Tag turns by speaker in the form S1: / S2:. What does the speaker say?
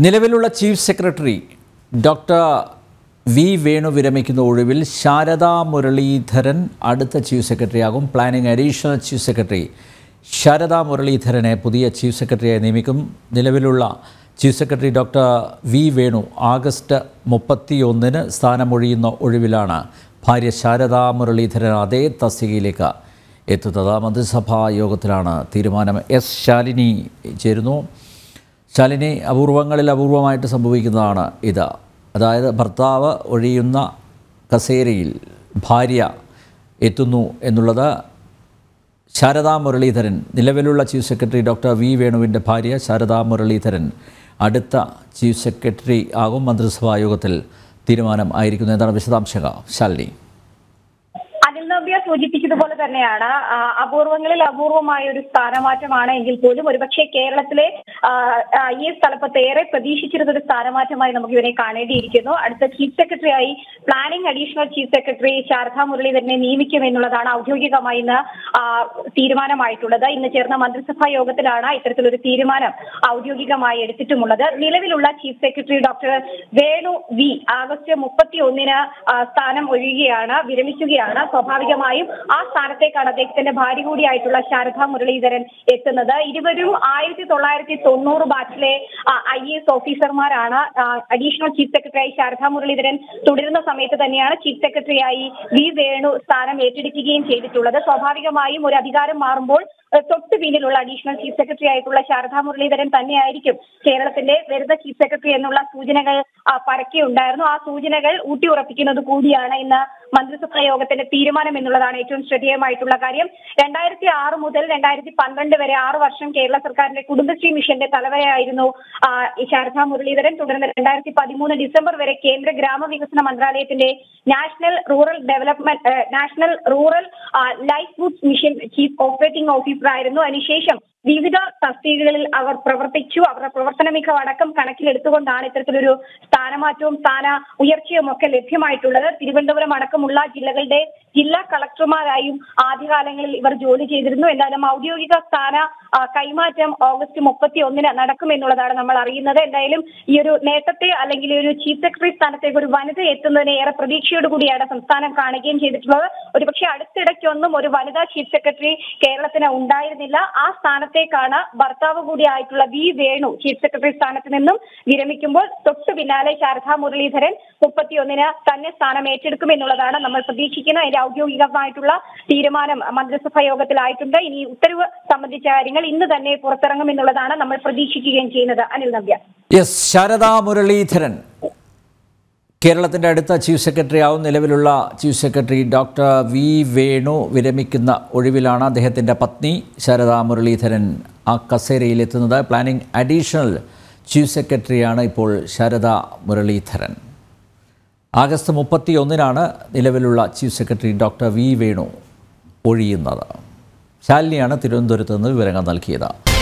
S1: നിലവിലുള്ള chief secretary doctor V Venu വിരമിക്കുന്ന ഒഴിവിൽ ശാരദാ മുരളീധരൻ അടുത്ത ചീഫ് സെക്രട്ടറിയാകും planning additional chief secretary Sharada മുരളീധരനെ പുതിയ ചീഫ് സെക്രട്ടറിയായി നിയമിക്കും നിലവിലുള്ള chief secretary doctor V Venu August മുപ്പത്തിയൊന്നിന് സ്ഥാനമൊഴിയുന്ന ഒഴിവിലാണ് ഭാര്യ ശാരദാ മുരളീധരൻ അതേ തസ്തികയിലേക്ക് എത്തുന്നത് മന്ത്രിസഭാ യോഗത്തിലാണ് തീരുമാനം എസ് ശാലിനി ചേരുന്നു ശാലിനി അപൂർവങ്ങളിൽ അപൂർവമായിട്ട് സംഭവിക്കുന്നതാണ് ഇത് അതായത് ഭർത്താവ് ഒഴിയുന്ന കസേരയിൽ ഭാര്യ എത്തുന്നു എന്നുള്ളത് ശാരദാ മുരളീധരൻ നിലവിലുള്ള ചീഫ് സെക്രട്ടറി ഡോക്ടർ വി വേണുവിൻ്റെ ഭാര്യ ശാരദാ മുരളീധരൻ അടുത്ത ചീഫ് സെക്രട്ടറി ആകും മന്ത്രിസഭാ യോഗത്തിൽ തീരുമാനം ആയിരിക്കുന്നു എന്താണ് വിശദാംശങ്ങൾ ശാലിനി
S2: അനിൽ നവ്യ സൂചിപ്പിച്ചതുപോലെ തന്നെയാണ് ആ, അപൂർവങ്ങളിൽ അപൂർവമായ ഒരു സ്ഥാനമാറ്റമാണ് എങ്കിൽ പോലും ഒരുപക്ഷെ കേരളത്തിലെ ആ, ആ, ഈ സ്ഥലപ്പത്ത് ഏറെ പ്രതീക്ഷിച്ചിരുന്ന ഒരു സ്ഥാനമാറ്റമായി നമുക്ക് ഇവരെ കാണേണ്ടിയിരിക്കുന്നു അടുത്ത ചീഫ് സെക്രട്ടറിയായി planning additional chief secretary Sharada മുരളീധരനെ നിയമിക്കും എന്നുള്ളതാണ് ഔദ്യോഗികമായി ഇന്ന് ആ, തീരുമാനമായിട്ടുള്ളത് ഇന്ന് ചേർന്ന മന്ത്രിസഭാ യോഗത്തിലാണ് ഇത്തരത്തിലൊരു തീരുമാനം ഔദ്യോഗികമായി എടുത്തിട്ടുമുള്ളത് നിലവിലുള്ള chief secretary doctor Venu V August മുപ്പത്തി ഒന്നിന് സ്ഥാനം ഒഴിയുകയാണ് വിരമിക്കുകയാണ് സ്വാഭാവികമായും ആ സ്ഥാനത്തേക്കാണ് അദ്ദേഹത്തിന്റെ ഭാര്യ കൂടിയായിട്ടുള്ള ശാരദാ മുരളീധരൻ എത്തുന്നത് ഇരുവരും ആയിരത്തി തൊള്ളായിരത്തി തൊണ്ണൂറ് ബാച്ചിലെ ഐ എസ് ഓഫീസർമാരാണ് അഡീഷണൽ ചീഫ് സെക്രട്ടറിയായി ശാരദാ മുരളീധരൻ തുടരുന്ന സമയത്ത് തന്നെയാണ് ചീഫ് സെക്രട്ടറിയായി വി വേണു സ്ഥാനം ഏറ്റെടുക്കുകയും ചെയ്തിട്ടുള്ളത് സ്വാഭാവികമായും ഒരു അധികാരം മാറുമ്പോൾ ഏഹ്, തൊട്ട് പിന്നിലുള്ള അഡീഷണൽ ചീഫ് സെക്രട്ടറി ആയിട്ടുള്ള ശാരദാ മുരളീധരൻ തന്നെയായിരിക്കും കേരളത്തിന്റെ വരുന്ന ചീഫ് സെക്രട്ടറി എന്നുള്ള സൂചനകൾ ആ, പരക്കെയുണ്ടായിരുന്നു ആ സൂചനകൾ ഊട്ടിയുറപ്പിക്കുന്നത് കൂടിയാണ് ഇന്ന് മന്ത്രിസഭാ യോഗത്തിന്റെ തീരുമാനം എന്നുള്ളതാണ് ഏറ്റവും ശ്രദ്ധേയമായിട്ടുള്ള കാര്യം രണ്ടായിരത്തി ആറ് മുതൽ രണ്ടായിരത്തി പന്ത്രണ്ട് വരെ ആറ് വർഷം കേരള സർക്കാരിന്റെ കുടുംബശ്രീ മിഷന്റെ തലവരെയായിരുന്നു ആ, ഈ ശാരദാ മുരളീധരൻ തുടർന്ന് രണ്ടായിരത്തി പതിമൂന്ന് ഡിസംബർ വരെ കേന്ദ്ര ഗ്രാമവികസന മന്ത്രാലയത്തിന്റെ national rural development uh, national rural ah, life food mission chief operating ഓഫീസറായിരുന്നു അതിനുശേഷം വിവിധ തസ്തികകളിൽ അവർ പ്രവർത്തിച്ചു അവരുടെ പ്രവർത്തന മികവ് അടക്കം കണക്കിലെടുത്തുകൊണ്ടാണ് ഇത്തരത്തിലൊരു സ്ഥാനമാറ്റവും സ്ഥാന ഉയർച്ചയും ഒക്കെ ലഭ്യമായിട്ടുള്ളത് തിരുവനന്തപുരം അടക്കമുള്ള ജില്ലകളുടെ ജില്ലാ കളക്ടർമാരായും ആദ്യകാലങ്ങളിൽ ഇവർ ജോലി ചെയ്തിരുന്നു എന്തായാലും ഔദ്യോഗിക സ്ഥാന ആ, കൈമാറ്റം ഓഗസ്റ്റ് മുപ്പത്തി ഒന്നിന് നടക്കുമെന്നുള്ളതാണ് നമ്മൾ അറിയുന്നത് എന്തായാലും ഈ ഒരു നേട്ടത്തെ അല്ലെങ്കിൽ ഈ ഒരു ചീഫ് സെക്രട്ടറി സ്ഥാനത്തേക്ക് ഒരു വനിത എത്തുന്നതിന് ഏറെ പ്രതീക്ഷയോട് കൂടിയാണ് സംസ്ഥാനം കാണുകയും ചെയ്തിട്ടുള്ളത് ഒരുപക്ഷെ അടുത്തിടയ്ക്കൊന്നും ഒരു വനിതാ ചീഫ് സെക്രട്ടറി കേരളത്തിന് ഉണ്ടായിരുന്നില്ല ആ സ്ഥാനത്തേക്കാണ് ഭർത്താവ് കൂടിയായിട്ടുള്ള വി വേണു ചീഫ് സെക്രട്ടറി സ്ഥാനത്ത് നിന്നും വിരമിക്കുമ്പോൾ തൊട്ടു പിന്നാലെ ശാരദാ മുരളീധരൻ മുപ്പത്തിയൊന്നിന് തന്നെ സ്ഥാനം ഏറ്റെടുക്കുമെന്നുള്ളതാണ് നമ്മൾ പ്രതീക്ഷിക്കുന്ന അതിന്റെ ഔദ്യോഗികമായിട്ടുള്ള തീരുമാനം മന്ത്രിസഭാ യോഗത്തിലായിട്ടുണ്ട് ഇനി ഉത്തരവ് സംബന്ധിച്ച കാര്യങ്ങൾ ഇന്ന് തന്നെ പുറത്തിറങ്ങുമെന്നുള്ളതാണ് നമ്മൾ പ്രതീക്ഷിക്കുകയും ചെയ്യുന്നത് അനിൽ നവ്യ
S1: യെസ് ശാരദാ മുരളീധരൻ കേരളത്തിൻ്റെ അടുത്ത ചീഫ് സെക്രട്ടറി ആവും നിലവിലുള്ള chief secretary doctor V Venu വിരമിക്കുന്ന ഒഴിവിലാണ് അദ്ദേഹത്തിൻ്റെ പത്നി ശാരദാ മുരളീധരൻ ആ കസേരയിലെത്തുന്നത് പ്ലാനിംഗ് അഡീഷണൽ ചീഫ് സെക്രട്ടറിയാണ് ഇപ്പോൾ ശാരദാ മുരളീധരൻ ആഗസ്റ്റ് മുപ്പത്തി ഒന്നിനാണ് നിലവിലുള്ള chief secretary doctor V Venu ഒഴിയുന്നത് ശാലിനിയാണ് തിരുവനന്തപുരത്ത് നിന്ന് വിവരങ്ങൾ നൽകിയത്